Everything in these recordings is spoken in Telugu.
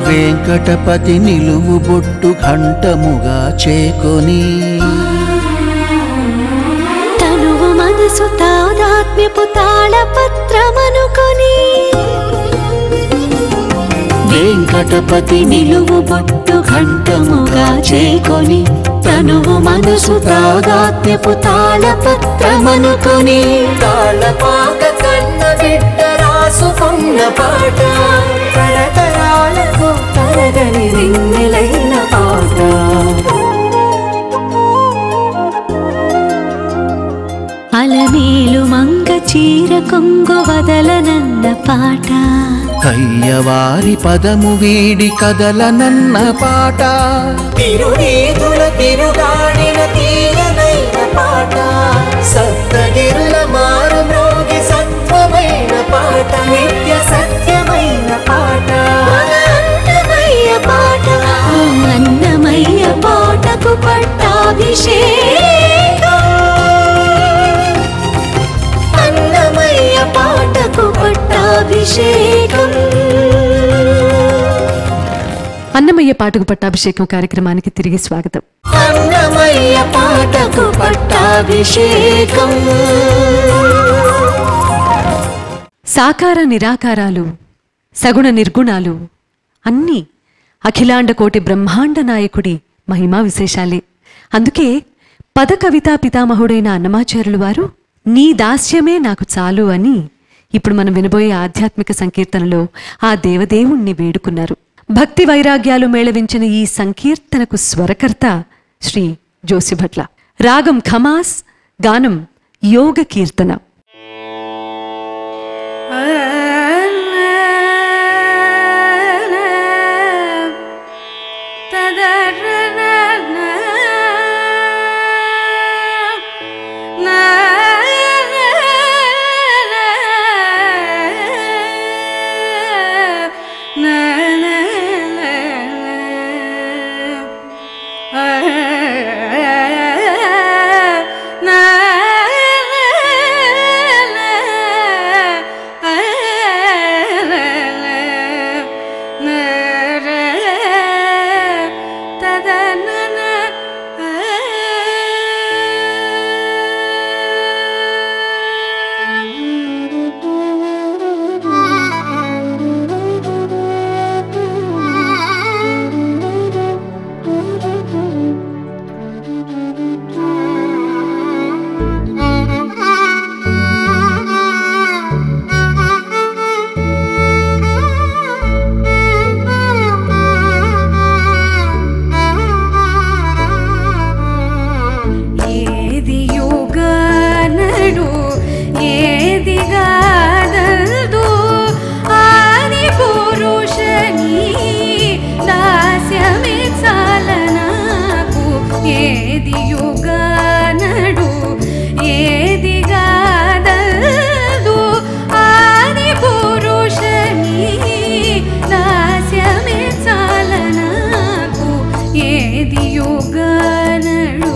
వెంకటపతి నిలువు బొట్టు ఘంటముగా చేకొని తనువు మనసు తాదాత్మ్యపు తాళపత్రమనుకొని వెంకటపతి నిలువు బొట్టు ఘంటముగా చేకొని తనువు మనసు తాదాత్మ్యపు తాళపత్రమనుకొని తాళపాక కన్న బిడ్డ రాసుకున్న పాట తరతరాలకు తరగని రింగిలైన పాట అలమేలు మంగ చీర కొంగు వదలనన్న పాట కయ్యవారి పదము వీడి కదలనన్న పాట తిరునీతుల తిరుగాడిన తీయనైన పాట సప్తగిరుల మారు మ్రోగి సత్వమైన పాట నిత్య సత్యమైన పాట అన్నమయ్య పాట ఆ అన్నమయ్య పాటకు పట్టాభిషేకం అన్నమయ్య పాటకు పట్టాభిషేకం అన్నమయ్య పాటకు పట్టాభిషేకం కార్యక్రమానికి తిరిగి స్వాగతం అన్నమయ్య పాటకు పట్టాభిషేకం సాకార నిరాకారాలు సగుణ నిర్గుణాలు అన్నీ అఖిలాండ కోటి బ్రహ్మాండ నాయకుడి మహిమా విశేషాలే అందుకే పద కవితా పితామహుడైన అన్నమాచార్యులు వారు నీ దాస్యమే నాకు చాలు అని ఇప్పుడు మనం వినబోయే ఆధ్యాత్మిక సంకీర్తనలో ఆ దేవదేవుణ్ణి వేడుకున్నారు భక్తి వైరాగ్యాలు మేళవించిన ఈ సంకీర్తనకు స్వరకర్త శ్రీ జోసిభట్ల రాగం ఖమాస్ గానం యోగ కీర్తన ఏది యుగనడు ఏది గాదల్దు ఆది పురుషని దాస్యమే చాలనాకు ఏది యుగనడు ఏది గాదల్దు ఆది పురుషని దాస్యమే చాలనాకు ఏది యుగనడు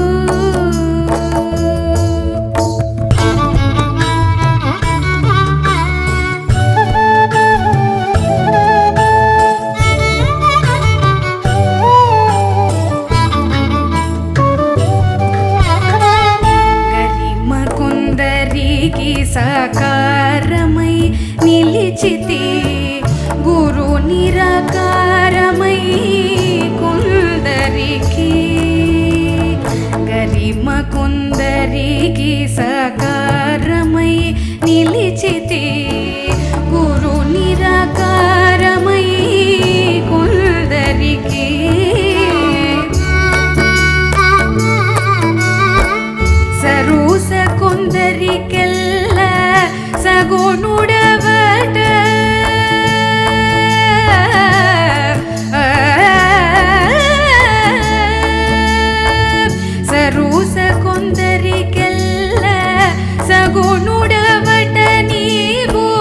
గరిమ కొందరికి సాకారమై నిలిచితి గురు నిరాకారమై కొందరికి గరిమ కొందరికి సాకారమై నిలిచితి గురు నిరాకారమై కొందరికి సరూస కొందరికెల్ల సగుణుడవట సరూస కొందరికెల్ల సగుణుడవట నీవు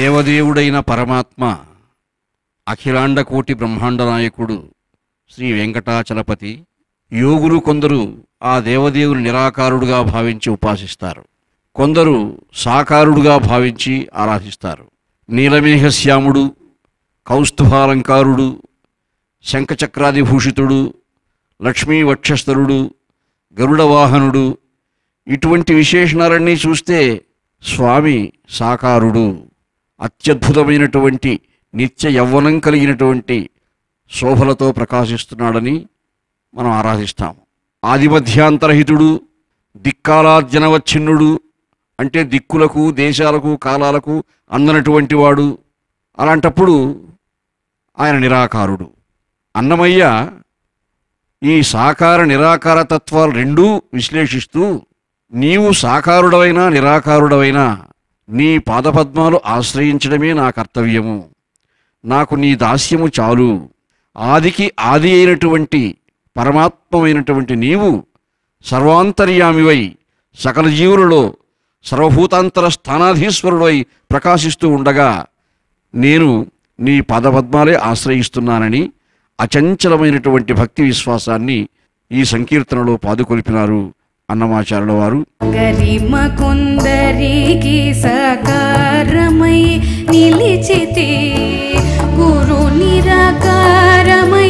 దేవదేవుడైన పరమాత్మ అఖిలాండ కోటి బ్రహ్మాండ నాయకుడు శ్రీ వెంకటాచలపతి యోగులు కొందరు ఆ దేవదేవుని నిరాకారుడుగా భావించి ఉపాసిస్తారు కొందరు సాకారుడుగా భావించి ఆరాధిస్తారు నీలమేఘశ్యాముడు కౌస్తుభాలంకారుడు శంఖచక్రాదిభూషితుడు లక్ష్మీ వక్షస్థరుడు గరుడ వాహనుడు ఇటువంటి విశేషణాలన్నీ చూస్తే స్వామి సాకారుడు అత్యద్భుతమైనటువంటి నిత్య యవ్వనం కలిగినటువంటి శోభలతో ప్రకాశిస్తున్నాడని మనం ఆరాధిస్తాము ఆదిమధ్యాంతరహితుడు దిక్కాలార్జనవచ్ఛిన్నుడు అంటే దిక్కులకు దేశాలకు కాలాలకు అందనటువంటి వాడు అలాంటప్పుడు ఆయన నిరాకారుడు అన్నమయ్య ఈ సాకార నిరాకార తత్వాలు రెండూ విశ్లేషిస్తూ నీవు సాకారుడవైనా నిరాకారుడవైనా నీ పాదపద్మాలు ఆశ్రయించడమే నా కర్తవ్యము నాకు నీ దాస్యము చాలు ఆదికి ఆది అయినటువంటి పరమాత్మమైనటువంటి నీవు సర్వాంతర్యామివై సకల జీవులలో సర్వభూతాంతర స్థానాధీశ్వరుడై ప్రకాశిస్తూ ఉండగా నేను నీ పదపద్మాలే ఆశ్రయిస్తున్నానని అచంచలమైనటువంటి భక్తి విశ్వాసాన్ని ఈ సంకీర్తనలో పాదుకొలిపినారు అన్నమాచార్యుల వారు గరిమ కొందరికి సకారమై నిలిచితే గురు నిరాకారమై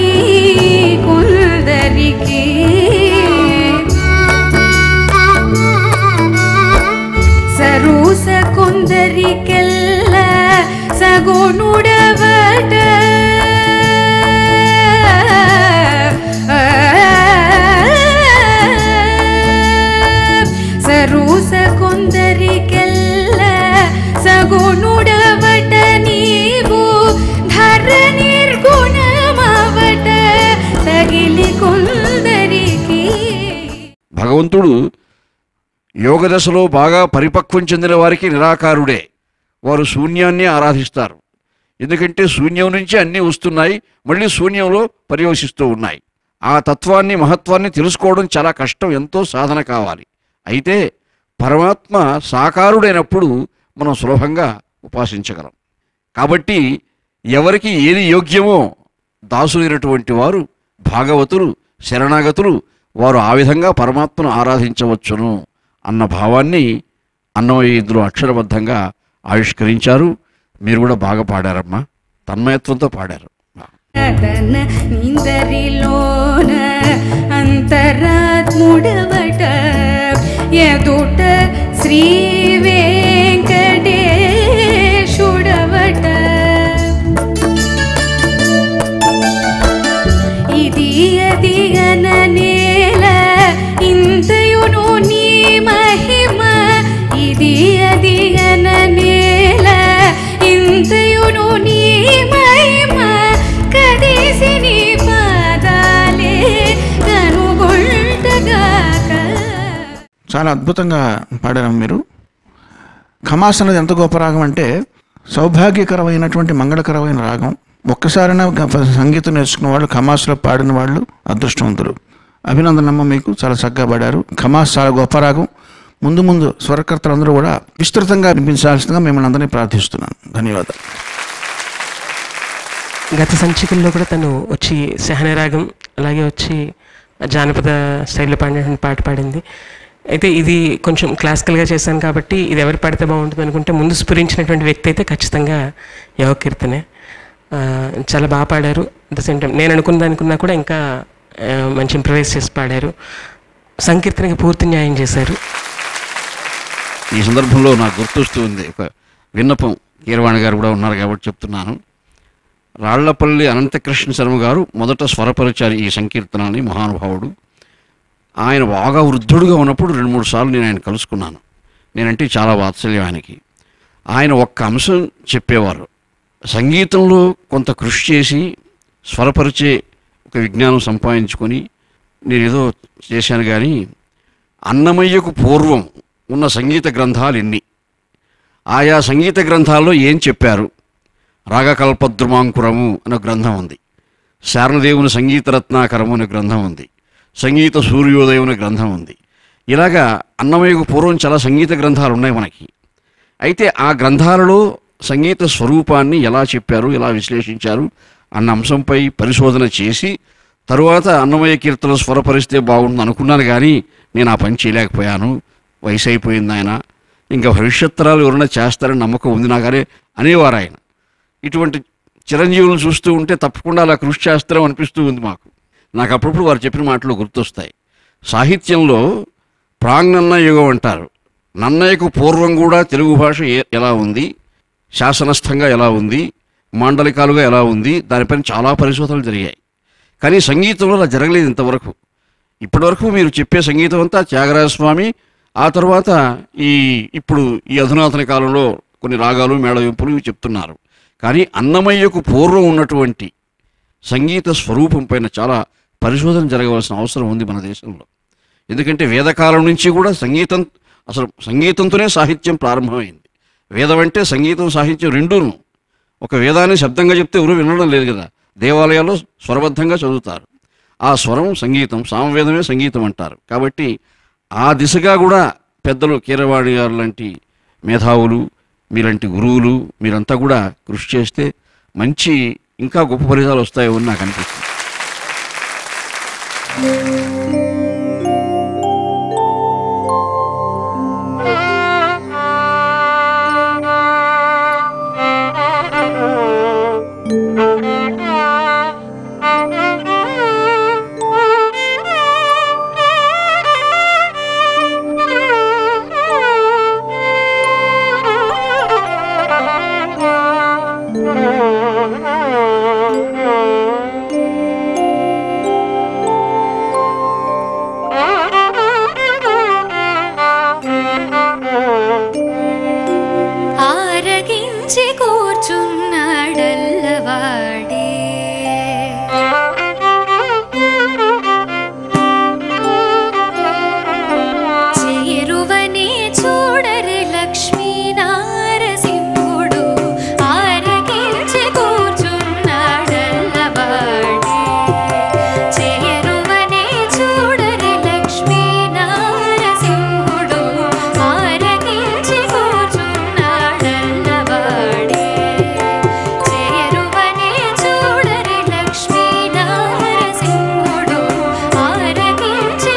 కొందరికి సరూస కొందరికెల్ల సగుణుడవట సరూస కొందరికెల్ల సగుణుడవట నీవు ధర నిర్గుణమవట తగిలి కొందరికి భగవంతుడు యోగదశలో బాగా పరిపక్వం చెందిన వారికి నిరాకారుడే వారు శూన్యాన్ని ఆరాధిస్తారు ఎందుకంటే శూన్యం నుంచి అన్నీ వస్తున్నాయి మళ్ళీ శూన్యంలో పర్యవసిస్తూ ఉన్నాయి ఆ తత్వాన్ని మహత్వాన్ని తెలుసుకోవడం చాలా కష్టం ఎంతో సాధన కావాలి అయితే పరమాత్మ సాకారుడైనప్పుడు మనం సులభంగా ఉపాసించగలం కాబట్టి ఎవరికి ఏది యోగ్యమో దాసులైనటువంటి వారు భాగవతులు శరణాగతులు వారు ఆ విధంగా పరమాత్మను ఆరాధించవచ్చును అన్న భావాన్ని అన్నమయ్య ఇందులో అక్షరబద్ధంగా ఆవిష్కరించారు మీరు కూడా బాగా పాడారమ్మా తన్మయత్వంతో పాడారు తన నిందరిలోన అంతరాత్ముడవట ఎదుట శ్రీ వెంకటేశుడవట ఇది అదిగన నేల ఇంతయును నీ మహిమ ఇది అదిగన నేల ఇంతయును నీ మహిమ కదిసి నీ పాదాలే కనుగొంటగాక చాలా అద్భుతంగా పాడారు మీరు ఖమాస్ అనేది ఎంత గొప్ప రాగం అంటే సౌభాగ్యకరమైనటువంటి మంగళకరమైన రాగం ఒక్కసారైనా గ- సంగీతం నేర్చుకున్న వాళ్ళు ఖమాస్లో పాడిన వాళ్ళు అదృష్టవంతులు అభినందనమ్మ మీకు చాలా చక్కగా పాడారు ఖమాస్ చాలా గొప్ప రాగం ముందు ముందు స్వరకర్తలందరూ కూడా విస్తృతంగా వినిపించాల్సిందిగా మిమ్మల్ని అందరినీ ప్రార్థిస్తున్నాను ధన్యవాదాలు గత సంచికల్లో కూడా తను వచ్చి సహనరాగం అలాగే వచ్చి జానపద స్టైల్లో పాడినటువంటి పాట పాడింది అయితే ఇది కొంచెం క్లాసికల్గా చేశాను కాబట్టి ఇది ఎవరు పాడితే బాగుంటుంది అనుకుంటే ముందు స్ఫురించినటువంటి వ్యక్తి అయితే ఖచ్చితంగా యోగ కీర్తనే ఆ, చాలా బాగా పాడారు అట్ ద సేమ్ టైం నేను అనుకున్న దానికన్నా కూడా ఇంకా ఆ, మంచి ఇంప్రవైజ్ చేసి పాడారు సంకీర్తనకి పూర్తి న్యాయం చేశారు ఈ సందర్భంలో నాకు గుర్తొస్తూ ఉంది ఒక విన్నపం కీరవాణి గారు కూడా ఉన్నారు కాబట్టి చెప్తున్నాను రాళ్లపల్లి అనంతకృష్ణ శర్మ గారు మొదట స్వరపరిచారు ఈ సంకీర్తనాన్ని మహానుభావుడు ఆయన బాగా వృద్ధుడుగా ఉన్నప్పుడు రెండు మూడు సార్లు నేను ఆయన కలుసుకున్నాను నేనంటే చాలా వాత్సల్యం ఆయనకి ఆయన ఒక్క అంశం చెప్పేవారు సంగీతంలో కొంత కృషి చేసి స్వరపరిచే ఒక విజ్ఞానం సంపాదించుకొని నేను ఏదో చేశాను కానీ అన్నమయ్యకు పూర్వం ఉన్న సంగీత గ్రంథాలు ఎన్ని ఆయా సంగీత గ్రంథాల్లో ఏం చెప్పారు రాగకల్పద్రుమాంకురము అనే గ్రంథం ఉంది శారణదేవుని సంగీత రత్నాకరము అనే గ్రంథం ఉంది సంగీత సూర్యోదయం అనే గ్రంథం ఉంది ఇలాగా అన్నమయ్యకు పూర్వం చాలా సంగీత గ్రంథాలు ఉన్నాయి మనకి అయితే ఆ గ్రంథాలలో సంగీత స్వరూపాన్ని ఎలా చెప్పారు ఎలా విశ్లేషించారు అన్న అంశంపై పరిశోధన చేసి తరువాత అన్నమయ్య కీర్తన స్వరపరిస్తే బాగుంటుంది అనుకున్నాను కానీ నేను ఆ పని చేయలేకపోయాను వయసు అయిపోయింది ఆయన ఇంకా భవిష్యత్తరాలు ఎవరైనా చేస్తారని నమ్మకం ఉంది నాకనే అనేవారు ఆయన ఇటువంటి చిరంజీవులను చూస్తూ ఉంటే తప్పకుండా అలా కృషి చేస్తారని అనిపిస్తూ ఉంది మాకు నాకు అప్పుడప్పుడు వారు చెప్పిన మాటలు గుర్తొస్తాయి సాహిత్యంలో ప్రాంగన్న యుగం అంటారు నన్నయ్యకు పూర్వం కూడా తెలుగు భాష ఏ- ఎలా ఉంది శాసనస్థంగా ఎలా ఉంది మాండలికాలుగా ఎలా ఉంది దానిపైన చాలా పరిశోధనలు జరిగాయి కానీ సంగీతంలో అలా జరగలేదు ఇంతవరకు ఇప్పటివరకు మీరు చెప్పే సంగీతం అంతా త్యాగరాజస్వామి ఆ తర్వాత ఈ ఇప్పుడు ఈ అధునాతన కాలంలో కొన్ని రాగాలు మేళవింపులు ఇవి చెప్తున్నారు కానీ అన్నమయ్యకు పూర్వం ఉన్నటువంటి సంగీత స్వరూపం పైన చాలా పరిశోధన జరగవలసిన అవసరం ఉంది మన దేశంలో ఎందుకంటే వేదకాలం నుంచి కూడా సంగీతం అసలు సంగీతంతోనే సాహిత్యం ప్రారంభమైంది వేదం అంటే సంగీతం సాహిత్యం రెండూను ఒక వేదాన్ని శబ్దంగా చెప్తే ఎవరు వినడం లేదు కదా దేవాలయాల్లో స్వరబద్ధంగా చదువుతారు ఆ స్వరం సంగీతం సామవేదమే సంగీతం అంటారు కాబట్టి ఆ దిశగా కూడా పెద్దలు కీరవాణి గారు లాంటి మేధావులు మీలాంటి గురువులు మీరంతా కూడా కృషి చేస్తే మంచి ఇంకా గొప్ప ఫలితాలు వస్తాయో అని నాకు అనిపిస్తుంది ఆరగించి కూర్చున్నాడల్లవాడే చేరువనే చూడరి లక్ష్మీ నారసింహుడు ఆరగించి కూర్చున్నాడల్లవాడే చేరువనే చూడరి లక్ష్మీ నారసింహుడు ఆరగించి కూర్చున్నాడల్లవాడే చేరువనే చూడరి లక్ష్మీ నారసింహుడు ఆరగించి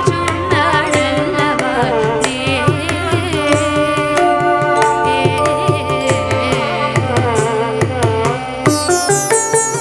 కూర్చున్నాడల్లవాడే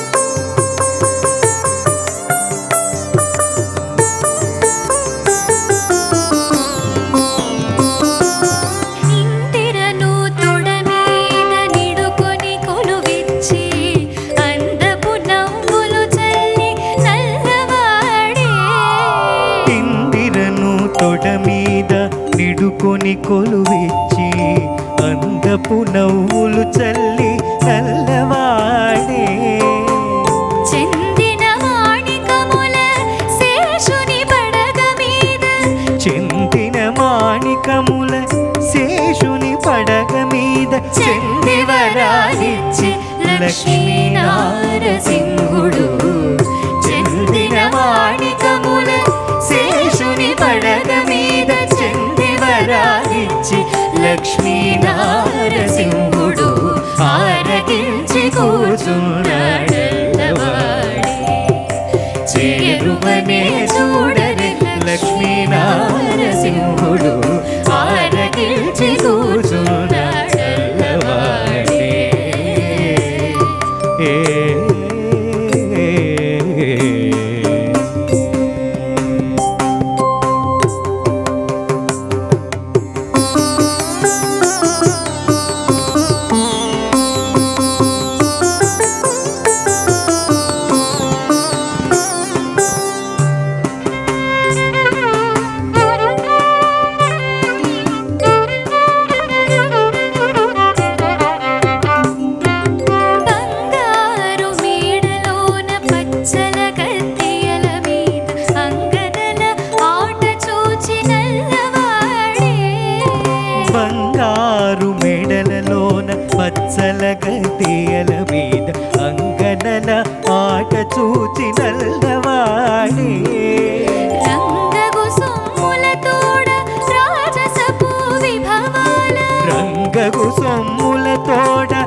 ఇంటిరను తొడ మీద నిడుకొని కొలువిచ్చి అందపు నవ్వులు చల్లి నల్లవాడే ఇందిరను తొడ మీద నిడుకొని కొలువిచ్చి అందపు నవ్వులు చల్లి నల్లవాడే చెందిన మాణికముల శేషుని పడగ మీద చెందిన మాణికముల శేషుని పడగ మీద చెందివరాలిచ్చి లక్ష్మీ నారసింహుడు చెందిన మాణికముల శేషుని పడగ మీద చెందివరాలిచ్చి లక్ష్మీ నారసింహుడు ఆరగించి కూర్చున్నాడల్లవాడే చేరువనే చూడరి లక్ష్మీ నారసింహుడు ఆరగించి కూర్చున్నాడల్లవాడే ఏ బంగారు మేడలోన పచ్చల కత్తియల మీద అంగదల ఆట చూచి నల్లవాడే బంగారు మెడలలోన పచ్చల గదియల మీద అంగనల ఆట చూచి నల్లవాడే రంగగు సొమ్ముల తోడ రాజసపు విభవాల రంగగు సొమ్ముల తోడ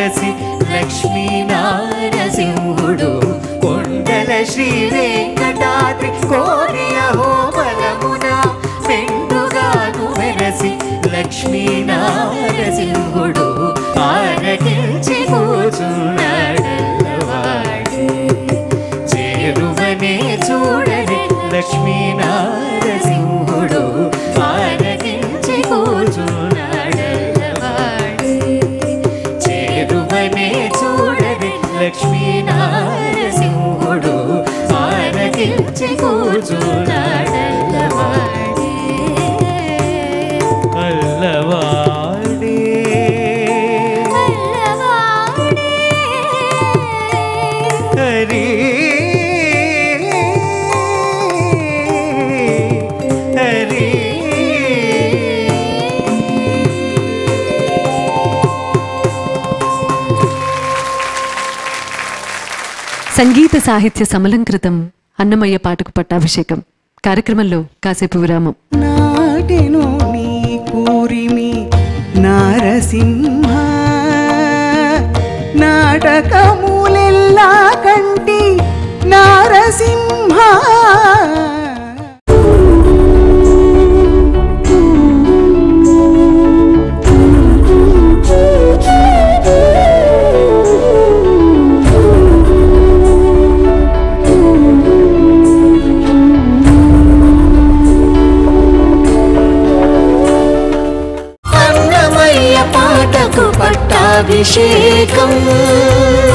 వెరసి లక్ష్మీ నారసింహుడు కొండల శ్రీ వెంకటాద్రి కోరియ హోమలమున మెండుగాను వెరసి లక్ష్మీ నారసింహుడు ఆరగించి కూచున్నాడల్లవాడే చేరువనే చూడని లక్ష్మీ నారసింహుడు ఆరగించి కూచున్నాడల్లవాడే చేరువనే చూడని లక్ష్మీ నారసింహుడు ఆరగించి కూచున్నాడల్లవాడే అల్లవాడే హరి హరి సంగీత సాహిత్య సమలంకృతం అన్నమయ్య పాటకు పట్టాభిషేకం కార్యక్రమంలో కాసేపు విరామం నాటెను నీ కూరిమి నారసింహ నాటకములెల్లా కంటి నారసింహ అన్నమయ్య పాటకు పట్టాభిషేకం